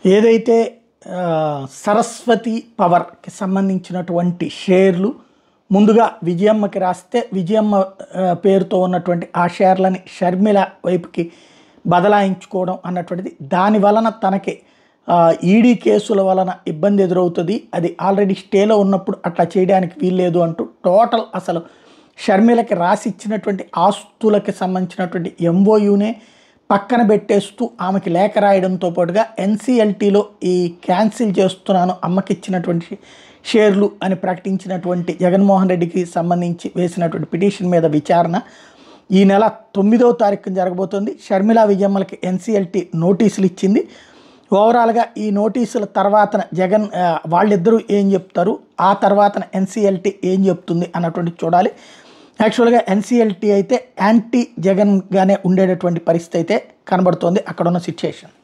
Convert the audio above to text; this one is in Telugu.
ఏదైతే ఆ, సరస్వతి పవర్కి సంబంధించినటువంటి షేర్లు ముందుగా విజయమ్మకి రాస్తే విజయమ్మ ఆ, పేరుతో ఉన్నటువంటి ఆ షేర్లని షర్మిల వైపుకి బదలాయించుకోవడం అన్నటువంటిది దాని వలన తనకి ఈడీ కేసుల వలన ఇబ్బంది ఎదురవుతుంది అది ఆల్రెడీ స్టేలో ఉన్నప్పుడు అట్లా చేయడానికి వీల్లేదు అంటూ టోటల్ అసలు షర్మిలకి రాసి ఇచ్చినటువంటి ఆస్తులకి సంబంధించినటువంటి ఎంఓయూనే పక్కన పెట్టేస్తూ ఆమెకి లేఖ రాయడంతో పాటుగా ఎన్సీఎల్టీలో ఈ క్యాన్సిల్ చేస్తున్నాను అమ్మకి ఇచ్చినటువంటి షేర్లు అని ప్రకటించినటువంటి జగన్మోహన్ రెడ్డికి సంబంధించి వేసినటువంటి పిటిషన్ మీద విచారణ ఈ నెల తొమ్మిదవ తారీఖున జరగబోతోంది షర్మిల విజయమ్మలకి ఎన్సీఎల్టీ నోటీసులు ఇచ్చింది ఓవరాల్గా ఈ నోటీసుల తర్వాతన జగన్ ఆ, వాళ్ళిద్దరూ ఏం చెప్తారు ఆ తర్వాతన ఎన్సీఎల్టీ ఏం చెప్తుంది అన్నటువంటి చూడాలి యాక్చువల్గా ఎన్సీఎల్టీ అయితే యాంటీ జగన్గానే ఉండేటటువంటి పరిస్థితి అయితే కనబడుతోంది అక్కడ ఉన్న సిచ్యుయేషన్